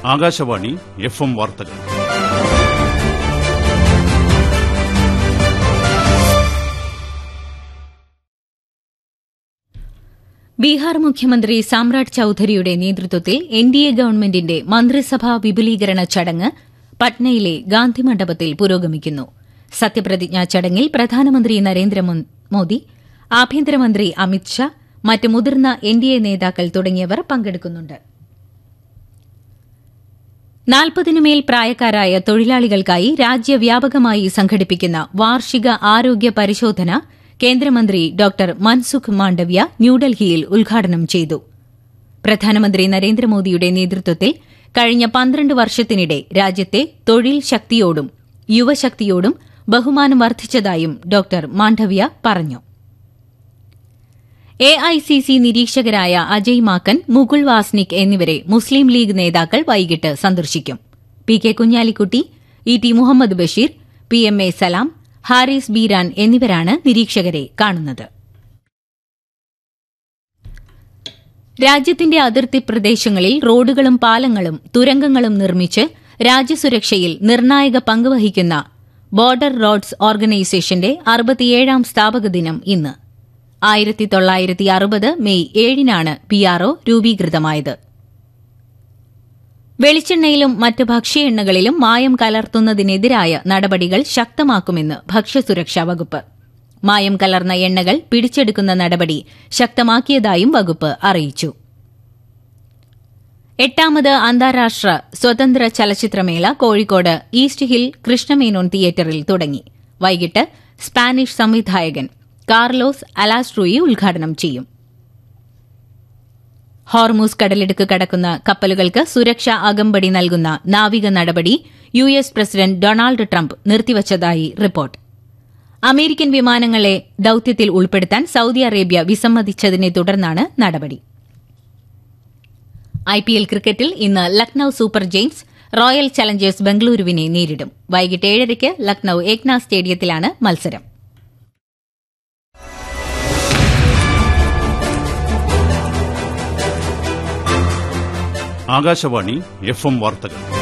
Akashvani F M വാർത്തകൾ ബീഹാർ മുഖ്യമന്ത്രി സാമ്രാട്ട് ചൌധരിയുടെ നേതൃത്വത്തിൽ എൻ ഡി എ ഗവൺമെന്റിന്റെ മന്ത്രിസഭാ വിപുലീകരണ ചടങ്ങ് പട്നയിലെ ഗാന്ധി മണ്ഡപത്തിൽ പുരോഗമിക്കുന്നു സത്യപ്രതിജ്ഞാ ചടങ്ങിൽ പ്രധാനമന്ത്രി നരേന്ദ്രമോദി ആഭ്യന്തരമന്ത്രി അമിത്ഷാ മറ്റ് മുതിർന്ന എൻ ഡി എ നേതാക്കൾ തുടങ്ങിയവർ പങ്കെടുക്കുന്നുണ്ട് നാൽപ്പതിനുമേൽ പ്രായക്കാരായ തൊഴിലാളികൾക്കായി രാജ്യവ്യാപകമായി സംഘടിപ്പിക്കുന്ന വാർഷിക ആരോഗ്യ പരിശോധന കേന്ദ്രമന്ത്രി ഡോക്ടർ മൻസുഖ് മാണ്ഡവ്യ ന്യൂഡൽഹിയിൽ ഉദ്ഘാടനം ചെയ്തു പ്രധാനമന്ത്രി നരേന്ദ്രമോദിയുടെ നേതൃത്വത്തിൽ കഴിഞ്ഞ പന്ത്രണ്ട് വർഷത്തിനിടെ രാജ്യത്തെ തൊഴിൽ ശക്തിയോടും യുവശക്തിയോടും ബഹുമാനം വർദ്ധിച്ചതായും ഡോക്ടർ മാണ്ഡവ്യ പറഞ്ഞു എ ഐ സി സി നിരീക്ഷകരായ അജയ് മാക്കൻ മുകുൾ വാസ്നിക് എന്നിവരെ മുസ്ലിം ലീഗ് നേതാക്കൾ വൈകിട്ട് സന്ദർശിക്കും P K Kunhalikutty E T Muhammad Basheer P M A Salam Haris Beeran എന്നിവരാണ് നിരീക്ഷകരെ കാണുന്നത് രാജ്യത്തിന്റെ അതിർത്തി പ്രദേശങ്ങളിൽ റോഡുകളും പാലങ്ങളും തുരങ്കങ്ങളും നിർമ്മിച്ച് രാജ്യസുരക്ഷയിൽ നിർണായക പങ്കുവഹിക്കുന്ന ബോർഡർ റോഡ്സ് ഓർഗനൈസേഷന്റെ അറുപത്തിയേഴാം സ്ഥാപക ദിനം ഇന്ന് ആയിരത്തി തൊള്ളായിരത്തി അറുപത് മെയ് ഏഴിനാണ് പിആർഒ രൂപീകൃതമായത് വെളിച്ചെണ്ണയിലും മറ്റ് ഭക്ഷ്യ എണ്ണകളിലും മായം കലർത്തുന്നതിനെതിരായ നടപടികൾ ശക്തമാക്കുമെന്ന് ഭക്ഷ്യസുരക്ഷാ വകുപ്പ് മായം കലർന്ന എണ്ണകൾ പിടിച്ചെടുക്കുന്ന നടപടി ശക്തമാക്കിയതായും വകുപ്പ് അറിയിച്ചു എട്ടാമത് അന്താരാഷ്ട്ര സ്വതന്ത്ര ചലച്ചിത്രമേള കോഴിക്കോട് ഈസ്റ്റ് ഹിൽ കൃഷ്ണമേനോൻ തിയേറ്ററിൽ തുടങ്ങി വൈകിട്ട് സ്പാനിഷ് സംവിധായകൻ കാർലോസ് അലാസ്ട്രൂയി ഉദ്ഘാടനം ചെയ്യും ഹോർമൂസ് കടലിടുക്ക് കടക്കുന്ന കപ്പലുകൾക്ക് സുരക്ഷാ അകമ്പടി നൽകുന്ന നാവിക നടപടി U S president Donald Trump നിർത്തിവച്ചതായി റിപ്പോർട്ട് അമേരിക്കൻ വിമാനങ്ങളെ ദൌത്യത്തിൽ ഉൾപ്പെടുത്താൻ സൌദി അറേബ്യ വിസമ്മതിച്ചതിനെ തുടർന്നാണ് നടപടി ഐപിഎൽ ക്രിക്കറ്റിൽ ഇന്ന് Lucknow super giants royal challengers ബംഗളൂരുവിനെ നേരിടും വൈകിട്ട് ഏഴരയ്ക്ക് ലക്നൌ ഏക്ന സ്റ്റേഡിയത്തിലാണ് മത്സരം ആകാശവാണി എഫ് എം വാർത്തകൾ